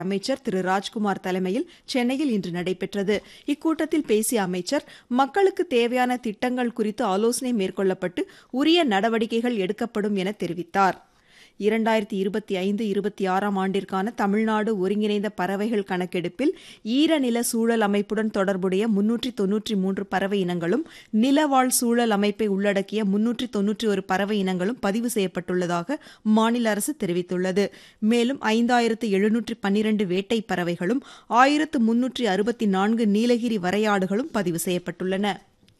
அமைச்சர் திரு ராஜ்குமார் தலைமையில் சென்னையில் இன்று நடைபெற்றது இக்கூட்டத்தில் பேசிய அமைச்சர் மக்களுக்கு தேவையான திட்டங்கள் குறித்து ஆலோசனை மேற்கொள்ளப்பட்டு உரிய நடவடிக்கைகள் எடுக்கப்படும் என தெரிவித்தார் இரண்டாயிரத்தி இருபத்தி ஐந்து இருபத்தி ஆறாம் ஆண்டிற்கான தமிழ்நாடு ஒருங்கிணைந்த பறவைகள் கணக்கெடுப்பில் ஈரநில சூழல் அமைப்புடன் தொடர்புடைய முன்னூற்றி தொன்னூற்றி மூன்று பறவை இனங்களும் நிலவாழ் சூழல் அமைப்பை உள்ளடக்கிய முன்னூற்றி தொன்னூற்றி ஒரு பறவை இனங்களும் பதிவு செய்யப்பட்டுள்ளதாக மாநில அரசு தெரிவித்துள்ளது மேலும் ஐந்தாயிரத்து எழுநூற்றி பன்னிரண்டு வேட்டை பறவைகளும் ஆயிரத்து முன்னூற்றி அறுபத்தி நான்கு நீலகிரி வரையாடுகளும் பதிவு செய்யப்பட்டுள்ளன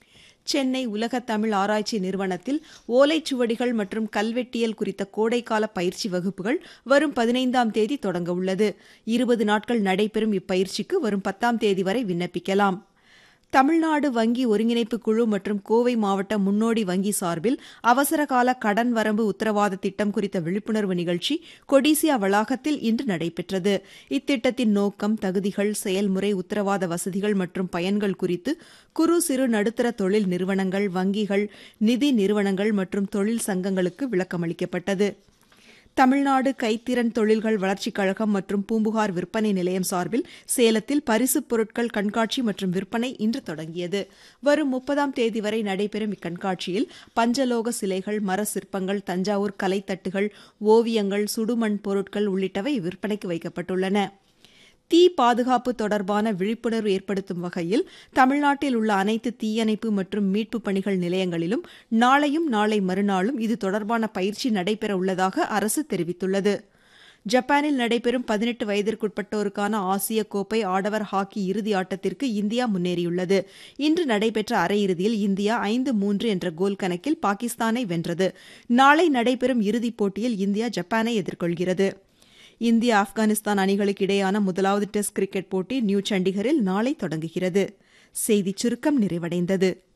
சென்னை உலக தமிழ் ஆராய்ச்சி நிறுவனத்தில் ஓலைச்சுவடிகள் மற்றும் கல்வெட்டியல் குறித்த கோடைக்கால பயிற்சி வகுப்புகள் வரும் பதினைந்தாம் தேதி தொடங்க உள்ளது இருபது நாட்கள் நடைபெறும் இப்பயிற்சிக்கு வரும் பத்தாம் தேதி வரை விண்ணப்பிக்கலாம் தமிழ்நாடு வங்கி ஒருங்கிணைப்பு குழு மற்றும் கோவை மாவட்ட முன்னோடி வங்கி சார்பில் அவசரகால கடன் வரம்பு உத்தரவாத திட்டம் குறித்த விழிப்புணர்வு நிகழ்ச்சி கொடிசியா வளாகத்தில் இன்று நடைபெற்றது இத்திட்டத்தின் நோக்கம் தகுதிகள் செயல்முறை உத்தரவாத வசதிகள் மற்றும் பயன்கள் குறித்து குறு சிறு நடுத்தர தொழில் நிறுவனங்கள் வங்கிகள் நிதி நிறுவனங்கள் மற்றும் தொழில் சங்கங்களுக்கு விளக்கமளிக்கப்பட்டது தமிழ்நாடு கைத்திறன் தொழில்கள் வளர்ச்சிக் கழகம் மற்றும் பூம்புகார் விற்பனை நிலையம் சார்பில் சேலத்தில் பரிசுப் பொருட்கள் கண்காட்சி மற்றும் விற்பனை இன்று தொடங்கியது வரும் முப்பதாம் தேதி வரை நடைபெறும் இக்கண்காட்சியில் பஞ்சலோக சிலைகள் மர சிற்பங்கள் தஞ்சாவூர் கலைத்தட்டுகள் ஓவியங்கள் சுடுமண் பொருட்கள் உள்ளிட்டவை விற்பனைக்கு வைக்கப்பட்டுள்ளன தீ பாதுகாப்பு தொடர்பான விழிப்புணர்வு ஏற்படுத்தும் வகையில் தமிழ்நாட்டில் உள்ள அனைத்து தீயணைப்பு மற்றும் மீட்பு பணிகள் நிலையங்களிலும் நாளையும் நாளை மறுநாளும் இது தொடர்பான பயிற்சி நடைபெற உள்ளதாக அரசு தெரிவித்துள்ளது ஜப்பானில் நடைபெறும் பதினெட்டு வயதிற்குட்பட்டோருக்கான ஆசிய கோப்பை ஆடவர் ஹாக்கி இறுதி ஆட்டத்திற்கு இந்தியா முன்னேறியுள்ளது இன்று நடைபெற்ற அரையிறுதியில் இந்தியா ஐந்து மூன்று என்ற கோல் கணக்கில் பாகிஸ்தானை வென்றது நாளை நடைபெறும் இறுதிப் போட்டியில் இந்தியா ஜப்பானை எதிர்கொள்கிறது இந்தியா ஆப்கானிஸ்தான் அணிகளுக்கு இடையேயான முதலாவது டெஸ்ட் கிரிக்கெட் போட்டி நியூ சண்டிகரில் நாளை தொடங்குகிறது செய்திச் சுருக்கம் நிறைவடைந்தது